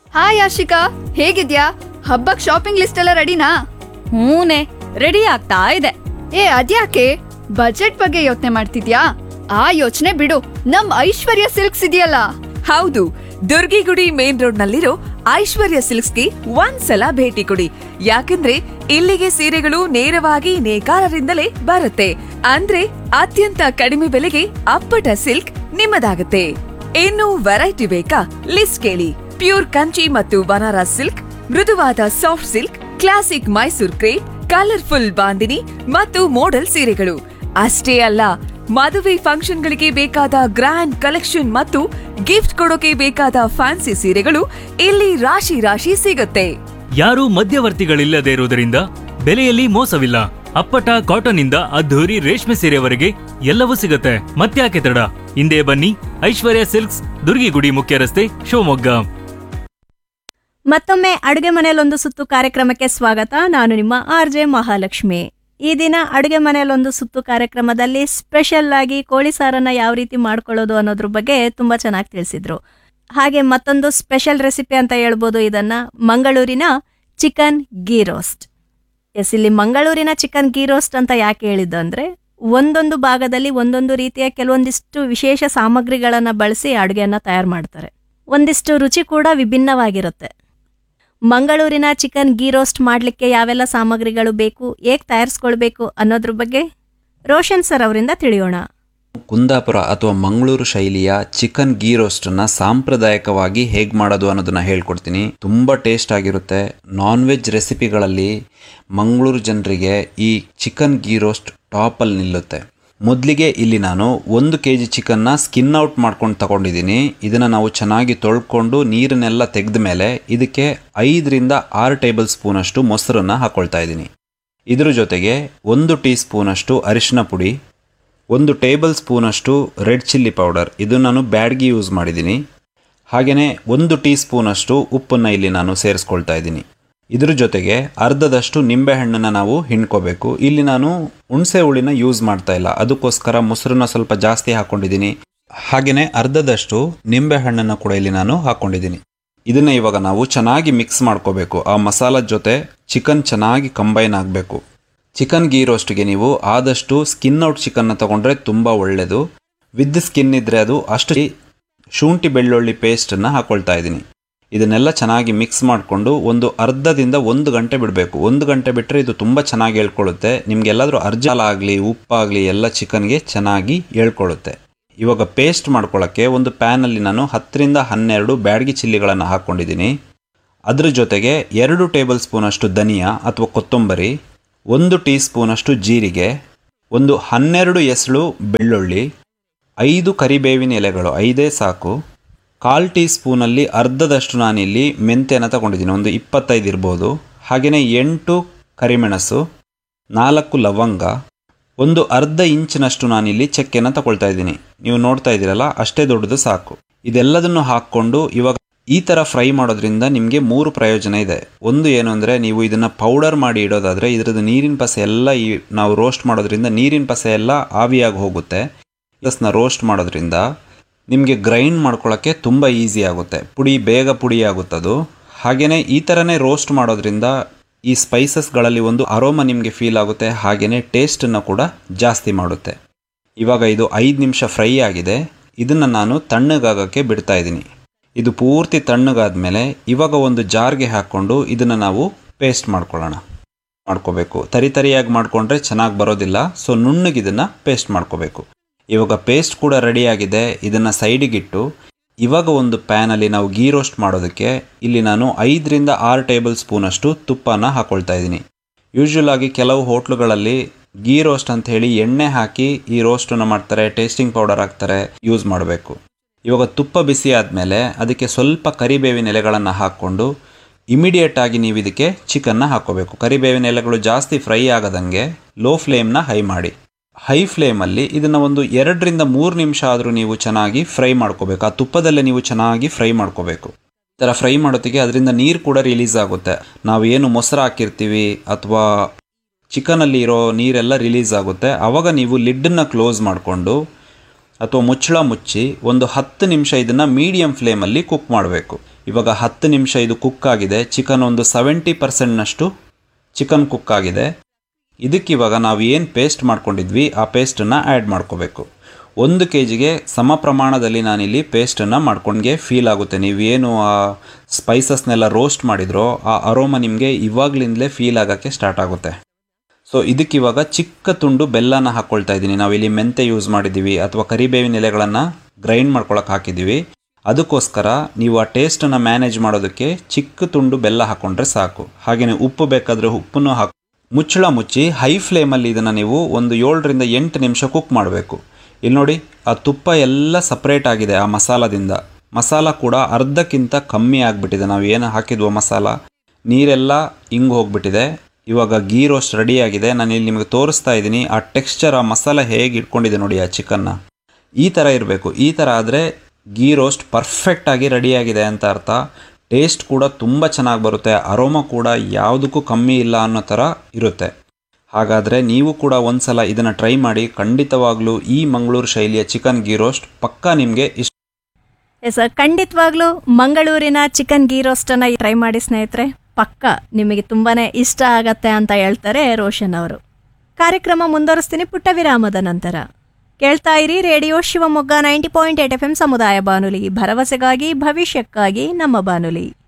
hi Ashika ಹೇಗಿದ್ಯಾ ಹಬ್ಬಕ್ shopping list ಎಲ್ಲ ರೆಡಿನಾ ಹೂನೆ ರೆಡಿ ಆಗ್ತಾ ಇದೆ ಏ ಅದ್ಯಾಕೆ ಬಜೆಟ್ ಬಗ್ಗೆ ಯೋಚನೆ ಮಾಡ್ತಿದ್ಯಾ ಆ ಯೋಚನೆ ಬಿಡು ನಮ್ ಐಶ್ವರ್ಯ ಸಿಲ್ಕ್ಸ್ ಇದೆಯಲ್ಲ ಹೌದು ದುರ್ಗಿಗುಡಿ ಮೇನ್ ರೋಡ್ ನಲ್ಲಿರೋ ಐಶ್ವರ್ಯ ಸಿಲ್ಕ್ಸ್ಗೆ ಒಂದ್ಸಲ ಭೇಟಿ ಕೊಡಿ ಯಾಕಂದ್ರೆ ಇಲ್ಲಿಗೆ ಸೀರೆಗಳು ನೇರವಾಗಿ ನೇಕಾರರಿಂದಲೇ ಬರುತ್ತೆ ಅಂದ್ರೆ ಅತ್ಯಂತ ಕಡಿಮೆ ಬೆಲೆಗೆ ಅಪ್ಪಟ ಸಿಲ್ಕ್ ನಿಮ್ಮದಾಗುತ್ತೆ ಇನ್ನು ವೆರೈಟಿ ಬೇಕಾ ಲಿಸ್ಟ್ ಕೇಳಿ ಪ್ಯೂರ್ ಕಂಚಿ ಮತ್ತು ಬನಾರಸ್ ಸಿಲ್ಕ್ ಮೃದುವಾದ soft silk classic Mysore crepe colourful bandhini ಮತ್ತು ಮೋಡಲ್ ಸೀರೆಗಳು ಅಷ್ಟೇ ಅಲ್ಲ ಮದುವೆ ಫಂಕ್ಷನ್ಗಳಿಗೆ ಬೇಕಾದ ಗ್ರ್ಯಾಂಡ್ ಕಲೆಕ್ಷನ್ ಮತ್ತು ಗಿಫ್ಟ್ ಕೊಡೋಕೆ ಬೇಕಾದ ಫ್ಯಾನ್ಸಿ ಸೀರೆಗಳು ಇಲ್ಲಿ ರಾಶಿ ರಾಶಿ ಸಿಗುತ್ತೆ ಯಾರೂ ಮಧ್ಯವರ್ತಿಗಳಿಲ್ಲದೆ ಇರುವುದರಿಂದ ಬೆಲೆಯಲ್ಲಿ ಮೋಸವಿಲ್ಲ ಅಪ್ಪಟ ಕಾಟನ್ ಇಂದ ಅದ್ಧೂರಿ ರೇಷ್ಮೆ ಸೀರೆವರೆಗೆ ಎಲ್ಲವೂ ಸಿಗುತ್ತೆ ಮತ್ತ್ಯಾಕೆ ತಡ ಹಿಂದೆ ಬನ್ನಿ ಐಶ್ವರ್ಯ ಸಿಲ್ಕ್ಸ್ ದುರ್ಗಿಗುಡಿ ಮುಖ್ಯ ರಸ್ತೆ ಶಿವಮೊಗ್ಗ ಮತ್ತೊಮ್ಮೆ ಅಡುಗೆ ಮನೆಯಲ್ಲೊಂದು ಸುತ್ತು ಕಾರ್ಯಕ್ರಮಕ್ಕೆ ಸ್ವಾಗತ ನಾನು ನಿಮ್ಮ ಆರ್ ಜೆ ಮಹಾಲಕ್ಷ್ಮಿ ಈ ದಿನ ಅಡುಗೆ ಮನೆಯಲ್ಲೊಂದು ಸುತ್ತು ಕಾರ್ಯಕ್ರಮದಲ್ಲಿ ಸ್ಪೆಷಲ್ ಆಗಿ ಕೋಳಿ ಸಾರನ್ನ ಯಾವ ರೀತಿ ಮಾಡ್ಕೊಳ್ಳೋದು ಅನ್ನೋದ್ರ ಬಗ್ಗೆ ತುಂಬಾ ಚೆನ್ನಾಗಿ ತಿಳಿಸಿದ್ರು ಹಾಗೆ ಮತ್ತೊಂದು ಸ್ಪೆಷಲ್ ರೆಸಿಪಿ ಅಂತ ಹೇಳ್ಬೋದು ಇದನ್ನ ಮಂಗಳೂರಿನ ಚಿಕನ್ ಗೀ ರೋಸ್ಟ್ ಎಸ್ ಇಲ್ಲಿ ಮಂಗಳೂರಿನ ಚಿಕನ್ ಗೀ ರೋಸ್ಟ್ ಅಂತ ಯಾಕೆ ಹೇಳಿದ್ದು ಅಂದ್ರೆ ಒಂದೊಂದು ಭಾಗದಲ್ಲಿ ಒಂದೊಂದು ರೀತಿಯ ಕೆಲವೊಂದಿಷ್ಟು ವಿಶೇಷ ಸಾಮಗ್ರಿಗಳನ್ನ ಬಳಸಿ ಅಡುಗೆಯನ್ನ ತಯಾರು ಮಾಡ್ತಾರೆ ಒಂದಿಷ್ಟು ರುಚಿ ಕೂಡ ವಿಭಿನ್ನವಾಗಿರುತ್ತೆ ಮಂಗಳೂರಿನ ಚಿಕನ್ ಗೀ ರೋಸ್ಟ್ ಮಾಡಲಿಕ್ಕೆ ಯಾವೆಲ್ಲ ಸಾಮಗ್ರಿಗಳು ಬೇಕು ಹೇಗೆ ತಯಾರಿಸ್ಕೊಳ್ಬೇಕು ಅನ್ನೋದ್ರ ಬಗ್ಗೆ ರೋಷನ್ ಸರ್ ಅವರಿಂದ ತಿಳಿಯೋಣ ಕುಂದಾಪುರ ಅಥವಾ ಮಂಗಳೂರು ಶೈಲಿಯ ಚಿಕನ್ ಗೀ ರೋಸ್ಟನ್ನು ಸಾಂಪ್ರದಾಯಿಕವಾಗಿ ಹೇಗೆ ಮಾಡೋದು ಅನ್ನೋದನ್ನ ಹೇಳ್ಕೊಡ್ತೀನಿ ತುಂಬ ಟೇಸ್ಟ್ ಆಗಿರುತ್ತೆ ನಾನ್ ವೆಜ್ ರೆಸಿಪಿಗಳಲ್ಲಿ ಮಂಗಳೂರು ಜನರಿಗೆ ಈ ಚಿಕನ್ ಗೀ ರೋಸ್ಟ್ ಟಾಪಲ್ಲಿ ನಿಲ್ಲುತ್ತೆ ಮೊದಲಿಗೆ ಇಲ್ಲಿ ನಾನು ಒಂದು ಕೆ ಜಿ ಚಿಕನ್ನ ಸ್ಕಿನ್ ಔಟ್ ಮಾಡ್ಕೊಂಡು ತಗೊಂಡಿದ್ದೀನಿ ಇದನ್ನು ನಾವು ಚೆನ್ನಾಗಿ ತೊಳ್ಕೊಂಡು ನೀರನ್ನೆಲ್ಲ ತೆಗೆದ ಮೇಲೆ ಇದಕ್ಕೆ ಐದರಿಂದ ಆರು ಟೇಬಲ್ ಸ್ಪೂನಷ್ಟು ಮೊಸರನ್ನು ಹಾಕ್ಕೊಳ್ತಾ ಇದ್ದೀನಿ ಇದ್ರ ಜೊತೆಗೆ ಒಂದು ಟೀ ಸ್ಪೂನಷ್ಟು ಅರಿಶಿನ ಪುಡಿ ಒಂದು ಟೇಬಲ್ ಸ್ಪೂನಷ್ಟು ರೆಡ್ ಚಿಲ್ಲಿ ಪೌಡರ್ ಇದು ನಾನು ಬ್ಯಾಡ್ಗಿ ಯೂಸ್ ಮಾಡಿದ್ದೀನಿ ಹಾಗೆಯೇ ಒಂದು ಟೀ ಸ್ಪೂನಷ್ಟು ಉಪ್ಪನ್ನು ಇಲ್ಲಿ ನಾನು ಸೇರಿಸ್ಕೊಳ್ತಾ ಇದ್ದೀನಿ ಇದ್ರ ಜೊತೆಗೆ ಅರ್ಧದಷ್ಟು ನಿಂಬೆಹಣ್ಣನ್ನು ನಾವು ಹಿಂಡ್ಕೋಬೇಕು ಇಲ್ಲಿ ನಾನು ಹುಣಸೆ ಹುಳಿನ ಯೂಸ್ ಮಾಡ್ತಾ ಇಲ್ಲ ಅದಕ್ಕೋಸ್ಕರ ಮೊಸರನ್ನ ಸ್ವಲ್ಪ ಜಾಸ್ತಿ ಹಾಕ್ಕೊಂಡಿದ್ದೀನಿ ಹಾಗೆಯೇ ಅರ್ಧದಷ್ಟು ನಿಂಬೆಹಣ್ಣನ್ನು ಕೂಡ ಇಲ್ಲಿ ನಾನು ಹಾಕ್ಕೊಂಡಿದ್ದೀನಿ ಇದನ್ನು ಇವಾಗ ನಾವು ಚೆನ್ನಾಗಿ ಮಿಕ್ಸ್ ಮಾಡ್ಕೋಬೇಕು ಆ ಮಸಾಲದ ಜೊತೆ ಚಿಕನ್ ಚೆನ್ನಾಗಿ ಕಂಬೈನ್ ಆಗಬೇಕು ಚಿಕನ್ ಗೀ ರೋಸ್ಟ್ಗೆ ನೀವು ಆದಷ್ಟು ಸ್ಕಿನ್ ಔಟ್ ಚಿಕನ್ನ ತಗೊಂಡ್ರೆ ತುಂಬ ಒಳ್ಳೆಯದು ವಿದ್ ಸ್ಕಿನ್ ಇದ್ದರೆ ಅದು ಅಷ್ಟು ಶುಂಠಿ ಬೆಳ್ಳುಳ್ಳಿ ಪೇಸ್ಟನ್ನು ಹಾಕ್ಕೊಳ್ತಾ ಇದ್ದೀನಿ ಇದನ್ನೆಲ್ಲ ಚೆನ್ನಾಗಿ ಮಿಕ್ಸ್ ಮಾಡಿಕೊಂಡು ಒಂದು ಅರ್ಧದಿಂದ ಒಂದು ಗಂಟೆ ಬಿಡಬೇಕು ಒಂದು ಗಂಟೆ ಬಿಟ್ಟರೆ ಇದು ತುಂಬ ಚೆನ್ನಾಗಿ ಹೇಳ್ಕೊಳ್ಳುತ್ತೆ ನಿಮಗೆಲ್ಲಾದರೂ ಅರ್ಜಾಲ ಆಗಲಿ ಉಪ್ಪಾಗಲಿ ಎಲ್ಲ ಚಿಕನ್ಗೆ ಚೆನ್ನಾಗಿ ಹೇಳ್ಕೊಳ್ಳುತ್ತೆ ಇವಾಗ ಪೇಸ್ಟ್ ಮಾಡ್ಕೊಳ್ಳೋಕ್ಕೆ ಒಂದು ಪ್ಯಾನಲ್ಲಿ ನಾನು ಹತ್ತರಿಂದ ಹನ್ನೆರಡು ಬ್ಯಾಡಗಿ ಚಿಲ್ಲಿಗಳನ್ನು ಹಾಕ್ಕೊಂಡಿದ್ದೀನಿ ಅದ್ರ ಜೊತೆಗೆ ಎರಡು ಟೇಬಲ್ ಸ್ಪೂನಷ್ಟು ಧನಿಯಾ ಅಥವಾ ಕೊತ್ತಂಬರಿ ಒಂದು ಟೀ ಸ್ಪೂನಷ್ಟು ಜೀರಿಗೆ ಒಂದು ಹನ್ನೆರಡು ಎಸಳು ಬೆಳ್ಳುಳ್ಳಿ ಐದು ಕರಿಬೇವಿನ ಎಲೆಗಳು ಐದೇ ಸಾಕು ಕಾಲು ಟೀ ಸ್ಪೂನಲ್ಲಿ ಅರ್ಧದಷ್ಟು ನಾನಿಲ್ಲಿ ಮೆಂತ್ಯನ ತಗೊಂಡಿದ್ದೀನಿ ಒಂದು ಇಪ್ಪತ್ತೈದು ಇರ್ಬೋದು ಹಾಗೆಯೇ ಎಂಟು ಕರಿಮೆಣಸು ನಾಲ್ಕು ಲವಂಗ ಒಂದು ಅರ್ಧ ಇಂಚಿನಷ್ಟು ನಾನಿಲ್ಲಿ ಚಕ್ಕೆನ ತಗೊಳ್ತಾ ಇದ್ದೀನಿ ನೀವು ನೋಡ್ತಾ ಇದ್ದೀರಲ್ಲ ಅಷ್ಟೇ ದೊಡ್ಡದು ಸಾಕು ಇದೆಲ್ಲದನ್ನು ಹಾಕ್ಕೊಂಡು ಇವಾಗ ಈ ಥರ ಫ್ರೈ ಮಾಡೋದ್ರಿಂದ ನಿಮಗೆ ಮೂರು ಪ್ರಯೋಜನ ಇದೆ ಒಂದು ಏನು ಅಂದರೆ ನೀವು ಇದನ್ನು ಪೌಡರ್ ಮಾಡಿ ಇಡೋದಾದರೆ ಇದ್ರದ್ದು ನೀರಿನ ಪಸೆ ಎಲ್ಲ ಈ ನಾವು ರೋಸ್ಟ್ ಮಾಡೋದ್ರಿಂದ ನೀರಿನ ಪಸೆ ಎಲ್ಲ ಆವಿಯಾಗಿ ಹೋಗುತ್ತೆ ಪ್ಲಸ್ನ ರೋಸ್ಟ್ ಮಾಡೋದ್ರಿಂದ ನಿಮಗೆ ಗ್ರೈಂಡ್ ಮಾಡ್ಕೊಳ್ಳೋಕ್ಕೆ ತುಂಬ ಈಸಿ ಆಗುತ್ತೆ ಪುಡಿ ಬೇಗ ಪುಡಿ ಆಗುತ್ತದು ಹಾಗೆಯೇ ಈ ಥರನೇ ರೋಸ್ಟ್ ಮಾಡೋದ್ರಿಂದ ಈ ಸ್ಪೈಸಸ್ಗಳಲ್ಲಿ ಒಂದು ಅರೋಮ ನಿಮಗೆ ಫೀಲ್ ಆಗುತ್ತೆ ಹಾಗೆಯೇ ಟೇಸ್ಟನ್ನು ಕೂಡ ಜಾಸ್ತಿ ಮಾಡುತ್ತೆ ಇವಾಗ ಇದು ಐದು ನಿಮಿಷ ಫ್ರೈ ಆಗಿದೆ ಇದನ್ನು ನಾನು ತಣ್ಣಗಾಗಕ್ಕೆ ಬಿಡ್ತಾ ಇದ್ದೀನಿ ಇದು ಪೂರ್ತಿ ತಣ್ಣಗಾದ ಮೇಲೆ ಇವಾಗ ಒಂದು ಜಾರ್ಗೆ ಹಾಕ್ಕೊಂಡು ಇದನ್ನು ನಾವು ಪೇಸ್ಟ್ ಮಾಡ್ಕೊಳ್ಳೋಣ ಮಾಡ್ಕೋಬೇಕು ತರಿ ತರಿಯಾಗಿ ಮಾಡಿಕೊಂಡ್ರೆ ಚೆನ್ನಾಗಿ ಬರೋದಿಲ್ಲ ಸೊ ನುಣ್ಣಗೆ ಇದನ್ನು ಪೇಸ್ಟ್ ಮಾಡ್ಕೋಬೇಕು ಇವಾಗ ಪೇಸ್ಟ್ ಕೂಡ ರೆಡಿಯಾಗಿದೆ ಇದನ್ನು ಸೈಡಿಗಿಟ್ಟು ಇವಾಗ ಒಂದು ಪ್ಯಾನಲ್ಲಿ ನಾವು ಗೀ ರೋಸ್ಟ್ ಮಾಡೋದಕ್ಕೆ ಇಲ್ಲಿ ನಾನು ಐದರಿಂದ ಆರು ಟೇಬಲ್ ಸ್ಪೂನಷ್ಟು ತುಪ್ಪನ ಹಾಕ್ಕೊಳ್ತಾ ಇದ್ದೀನಿ ಯೂಶ್ವಲ್ ಆಗಿ ಕೆಲವು ಹೋಟ್ಲುಗಳಲ್ಲಿ ಗೀ ರೋಸ್ಟ್ ಅಂತ ಹೇಳಿ ಎಣ್ಣೆ ಹಾಕಿ ಈ ರೋಸ್ಟನ್ನು ಮಾಡ್ತಾರೆ ಟೇಸ್ಟಿಂಗ್ ಪೌಡರ್ ಹಾಕ್ತಾರೆ ಯೂಸ್ ಮಾಡಬೇಕು ಇವಾಗ ತುಪ್ಪ ಬಿಸಿ ಆದಮೇಲೆ ಅದಕ್ಕೆ ಸ್ವಲ್ಪ ಕರಿಬೇವಿನ ಎಲೆಗಳನ್ನು ಹಾಕ್ಕೊಂಡು ಇಮಿಡಿಯೇಟ್ ಆಗಿ ನೀವು ಇದಕ್ಕೆ ಚಿಕನ್ನ ಹಾಕ್ಕೋಬೇಕು ಕರಿಬೇವಿನ ಎಲೆಗಳು ಜಾಸ್ತಿ ಫ್ರೈ ಆಗದಂಗೆ ಲೋ ಫ್ಲೇಮ್ನ ಹೈ ಮಾಡಿ ಹೈ ಫ್ಲೇಮಲ್ಲಿ ಇದನ್ನು ಒಂದು ಎರಡರಿಂದ ಮೂರು ನಿಮಿಷ ಆದರೂ ನೀವು ಚೆನ್ನಾಗಿ ಫ್ರೈ ಮಾಡ್ಕೋಬೇಕು ಆ ತುಪ್ಪದಲ್ಲೇ ನೀವು ಚೆನ್ನಾಗಿ ಫ್ರೈ ಮಾಡ್ಕೋಬೇಕು ಈ ಥರ ಫ್ರೈ ಮಾಡೋದಕ್ಕೆ ಅದರಿಂದ ನೀರು ಕೂಡ ರಿಲೀಸ್ ಆಗುತ್ತೆ ನಾವು ಏನು ಮೊಸರು ಹಾಕಿರ್ತೀವಿ ಅಥವಾ ಚಿಕನಲ್ಲಿ ಇರೋ ನೀರೆಲ್ಲ ರಿಲೀಸ್ ಆಗುತ್ತೆ ಆವಾಗ ನೀವು ಲಿಡ್ಡನ್ನು ಕ್ಲೋಸ್ ಮಾಡಿಕೊಂಡು ಅಥವಾ ಮುಚ್ಚಳ ಮುಚ್ಚಿ ಒಂದು ಹತ್ತು ನಿಮಿಷ ಇದನ್ನು ಮೀಡಿಯಂ ಫ್ಲೇಮಲ್ಲಿ ಕುಕ್ ಮಾಡಬೇಕು ಇವಾಗ ಹತ್ತು ನಿಮಿಷ ಇದು ಕುಕ್ ಆಗಿದೆ ಚಿಕನ್ ಒಂದು ಸೆವೆಂಟಿ ಪರ್ಸೆಂಟ್ನಷ್ಟು ಚಿಕನ್ ಕುಕ್ ಆಗಿದೆ ಇದಕ್ಕಿವಾಗ ನಾವು ಏನು ಪೇಸ್ಟ್ ಮಾಡ್ಕೊಂಡಿದ್ವಿ ಆ ಪೇಸ್ಟನ್ನು ಆ್ಯಡ್ ಮಾಡ್ಕೋಬೇಕು ಒಂದು ಕೆ ಜಿಗೆ ಸಮ ಪ್ರಮಾಣದಲ್ಲಿ ನಾನಿಲ್ಲಿ ಪೇಸ್ಟನ್ನು ಮಾಡ್ಕೊಂಡ್ಗೆ ಫೀಲ್ ಆಗುತ್ತೆ ನೀವೇನು ಆ ಸ್ಪೈಸಸ್ನೆಲ್ಲ ರೋಸ್ಟ್ ಮಾಡಿದ್ರೋ ಆ ಅರೋಮ ನಿಮಗೆ ಇವಾಗ್ಲಿಂದಲೇ ಫೀಲ್ ಆಗೋಕ್ಕೆ ಸ್ಟಾರ್ಟ್ ಆಗುತ್ತೆ ಸೊ ಇದಕ್ಕಿವಾಗ ಚಿಕ್ಕ ತುಂಡು ಬೆಲ್ಲನ ಹಾಕ್ಕೊಳ್ತಾ ಇದ್ದೀನಿ ನಾವಿಲ್ಲಿ ಮೆಂತೆ ಯೂಸ್ ಮಾಡಿದ್ದೀವಿ ಅಥವಾ ಕರಿಬೇವಿನ ಎಲೆಗಳನ್ನು ಗ್ರೈಂಡ್ ಮಾಡ್ಕೊಳಕ್ಕೆ ಹಾಕಿದ್ದೀವಿ ಅದಕ್ಕೋಸ್ಕರ ನೀವು ಆ ಟೇಸ್ಟನ್ನು ಮ್ಯಾನೇಜ್ ಮಾಡೋದಕ್ಕೆ ಚಿಕ್ಕ ತುಂಡು ಬೆಲ್ಲ ಹಾಕ್ಕೊಂಡ್ರೆ ಸಾಕು ಹಾಗೆಯೇ ಉಪ್ಪು ಬೇಕಾದರೆ ಉಪ್ಪನ್ನು ಹಾಕಿ ಮುಚ್ಚಳ ಮುಚ್ಚಿ ಹೈ ಫ್ಲೇಮಲ್ಲಿ ಇದನ್ನು ನೀವು ಒಂದು ಏಳರಿಂದ ಎಂಟು ನಿಮಿಷ ಕುಕ್ ಮಾಡಬೇಕು ಇಲ್ಲಿ ನೋಡಿ ಆ ತುಪ್ಪ ಎಲ್ಲ ಸಪ್ರೇಟ್ ಆಗಿದೆ ಆ ಮಸಾಲದಿಂದ ಮಸಾಲ ಕೂಡ ಅರ್ಧಕ್ಕಿಂತ ಕಮ್ಮಿ ಆಗಿಬಿಟ್ಟಿದೆ ನಾವು ಏನು ಹಾಕಿದ್ವೋ ಮಸಾಲ ನೀರೆಲ್ಲ ಹಿಂಗೆ ಹೋಗ್ಬಿಟ್ಟಿದೆ ಇವಾಗ ಗೀ ರೋಸ್ಟ್ ರೆಡಿ ಆಗಿದೆ ನಾನು ಇಲ್ಲಿ ನಿಮಗೆ ತೋರಿಸ್ತಾ ಇದ್ದೀನಿ ಆ ಟೆಕ್ಸ್ಚರ್ ಆ ಮಸಾಲ ಹೇಗೆ ಇಟ್ಕೊಂಡಿದೆ ನೋಡಿ ಆ ಚಿಕನ್ನ ಈ ಥರ ಇರಬೇಕು ಈ ಥರ ಆದರೆ ಗೀ ರೋಸ್ಟ್ ಪರ್ಫೆಕ್ಟಾಗಿ ರೆಡಿಯಾಗಿದೆ ಅಂತ ಅರ್ಥ ಟೇಸ್ಟ್ ಕೂಡ ತುಂಬ ಚೆನ್ನಾಗಿ ಬರುತ್ತೆ ಅರೋಮ ಕೂಡ ಯಾವುದಕ್ಕೂ ಕಮ್ಮಿ ಇಲ್ಲ ಅನ್ನೋ ಥರ ಇರುತ್ತೆ ಹಾಗಾದರೆ ನೀವು ಕೂಡ ಒಂದ್ಸಲ ಇದನ್ನು ಟ್ರೈ ಮಾಡಿ ಖಂಡಿತವಾಗ್ಲೂ ಈ ಮಂಗಳೂರು ಶೈಲಿಯ ಚಿಕನ್ ಗೀ ರೋಸ್ಟ್ ಪಕ್ಕಾ ನಿಮಗೆ ಇಷ್ಟ ಎಸ್ ಖಂಡಿತವಾಗ್ಲೂ ಮಂಗಳೂರಿನ ಚಿಕನ್ ಗೀ ರೋಸ್ಟನ್ನು ಟ್ರೈ ಮಾಡಿ ಸ್ನೇಹಿತರೆ ಪಕ್ಕ ನಿಮಗೆ ತುಂಬಾನೇ ಇಷ್ಟ ಆಗತ್ತೆ ಅಂತ ಹೇಳ್ತಾರೆ ರೋಷನ್ ಅವರು ಕಾರ್ಯಕ್ರಮ ಮುಂದುವರಿಸ್ತೀನಿ ಪುಟ್ಟ ವಿರಾಮದ ನಂತರ ಕೇಳ್ತಾ ಇರಿ radio Shivamogga ninety point eight F M ಸಮುದಾಯ ಬಾನುಲಿ ಭರವಸೆಗಾಗಿ ಭವಿಷ್ಯಕ್ಕಾಗಿ ನಮ್ಮ ಬಾನುಲಿ